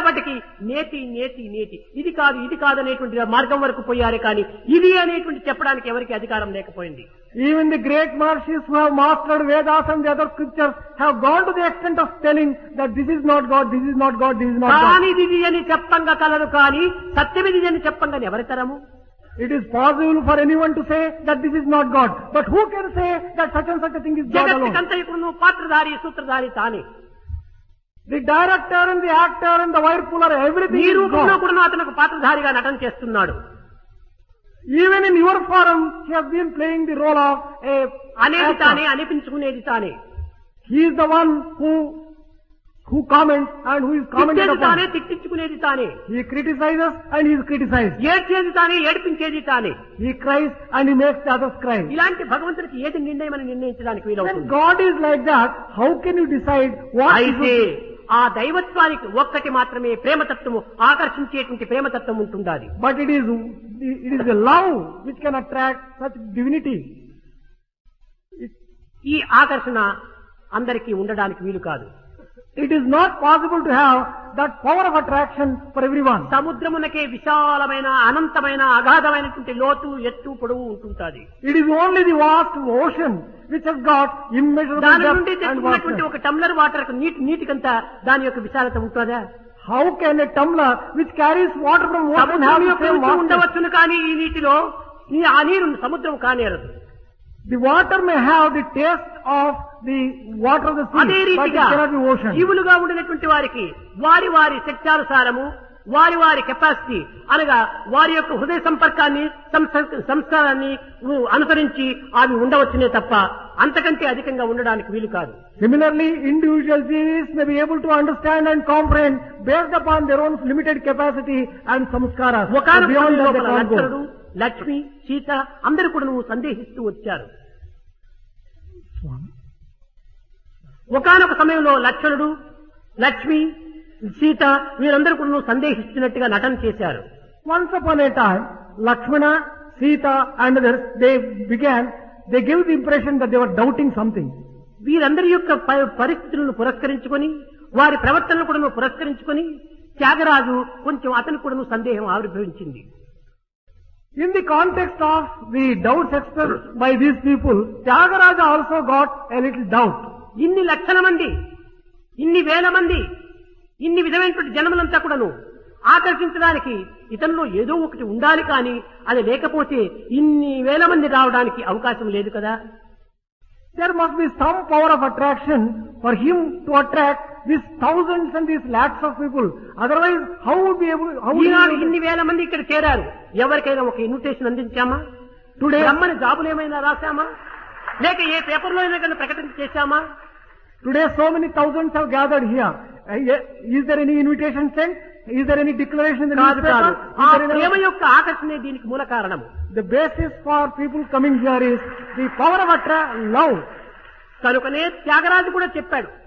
ఎంతసేపటికి నేతి నేతి నేతి ఇది కాదు ఇది కాదు అనేటువంటి మార్గం వరకు పోయారే కానీ ఇది అనేటువంటి చెప్పడానికి ఎవరికి అధికారం లేకపోయింది Even the great Maharshis who have mastered Vedas and the other scriptures have gone to the extent of telling that this is not God, this is not God, this is not God. కానీ ఇది అని చెప్పంగా colour కానీ సత్యమిది అని చెప్పంగా ఎవరి తరము It is possible for anyone to say that this is not God. But who can say that such and such a thing is God alone? జగత్తుకంతయుకును పాత్రధారి సూత్రధారి తానే The director and the actor and the wire puller, everything ఈ is రూపంలో God. కూడా అతనికి పాత్రధారిగా నటన చేస్తున్నాడు Even in your forum, he has been playing the role of a అనేది actor. తానే అనిపించుకునేది తానే He is the one who who comments and who is commented తిట్టేది తానే upon. తిట్టించుకునేది తానే He criticizes and he is criticized. ఏడ్చేది తానే ఏడిపించేది తానే He cries and he makes the others cry. ఇలాంటి భగవంతుడికి ఏది నిర్ణయం అని నిర్ణయించడానికి When వీలవుతుంది God is like that, how can you decide what is అయితే ఆ దైవత్వానికి ఒక్కటి మాత్రమే ప్రేమతత్వము ఆకర్షించేటువంటి ప్రేమతత్వం ఉంటుండాలి But it is it is the love which can attract such divinity. ఈ ఆకర్షణ అందరికీ ఉండడానికి వీలు కాదు It is not possible to have that power of attraction for everyone. సముద్రమునకే విశాలమైన అనంతమైన అగాధమైనటువంటి లోతు ఎత్తు పొడవు ఉంటుంటాది It is only the vast ocean which has got immeasurable దాని నుండి depth and తెచ్చుకున్నటువంటి vastness. ఒక టమ్లర్ వాటర్ నీటి నీటికంతా దాని యొక్క విశాలత ఉంటుందా How can a tumbler which carries water from ocean have సముద్రం the యొక్క same రుచి vastness? ఉండవచ్చును కానీ ఈ నీటిలో ఈ ఆ నీరు సముద్రం కానేరదు The water may have the taste of the water of the అదే sea, but it రీతిగా cannot be ocean. జీవులుగా ఉండినటువంటి వారికి వారి వారి శక్త్యానుసారము వారి వారి కెపాసిటీ అనగా వారి యొక్క హృదయ సంపర్కాన్ని సంస్క- సంస్కారాన్ని ఉ- అనుసరించి అవి ఉండవచ్చునే తప్ప అంతకంటే అధికంగా ఉండడానికి వీలు కాదు Similarly, individual jeevis may be able to understand and comprehend based upon their own limited capacity and samskaras. But ఒకనొక beyond that they లోపల can't లక్ష్మణుడు go. లక్ష్మి సీత అందరూ కూడా నువ్వు సందేహిస్తూ వచ్చారు ఒకనొక సమయంలో లక్ష్మణుడు లక్ష్మి సీత వీరందరూ కూడా నువ్వు సందేహిస్తున్నట్టుగా నటన చేశారు Once upon a time, Lakshmana, Sita and others, they began, they gave the impression that they were doubting something. వీరందరి యొక్క ప- పరిస్థితులను పురస్కరించుకొని వారి ప్రవర్తనను కూడా పురస్కరించుకొని త్యాగరాజు కొంచెం అతను కూడా సందేహం ఆవిర్భవించింది In the context of the doubts expressed by these people, Tyagaraja also got a little doubt. ఇన్ని లక్షల మంది ఇన్ని వేల మంది ఇన్ని విధమైనటువంటి జనములంతా కూడాను ఆకర్షించడానికి ఇతనిలో ఏదో ఒకటి ఉండాలి కానీ అది లేకపోతే ఇన్ని వేల మంది రావడానికి అవకాశం లేదు కదా There must be some power of attraction for him to attract these thousands and these lakhs of people. Otherwise, how would be able, how would he Eenadu be able ఇన్ని వేల మంది ఇక్కడ చేరారు ఎవరికైనా ఒక ఇన్విటేషన్ అందించామా Today, రమ్మని జాబులు ఏమైనా రాశామా లేక ఏ పేపర్లో అయినా కానీ ప్రకటన చేశామా today so many thousands have gathered here. Uh, ye- Is there any invitation sent? Is there any declaration in the కాదు కాదు newspaper? ఆ Is there any- ప్రేమ యొక్క ఆకర్షణే దీనికి మూల కారణము The basis for people coming here is the power of attra- love. కనుకనే త్యాగరాజు కూడా చెప్పాడు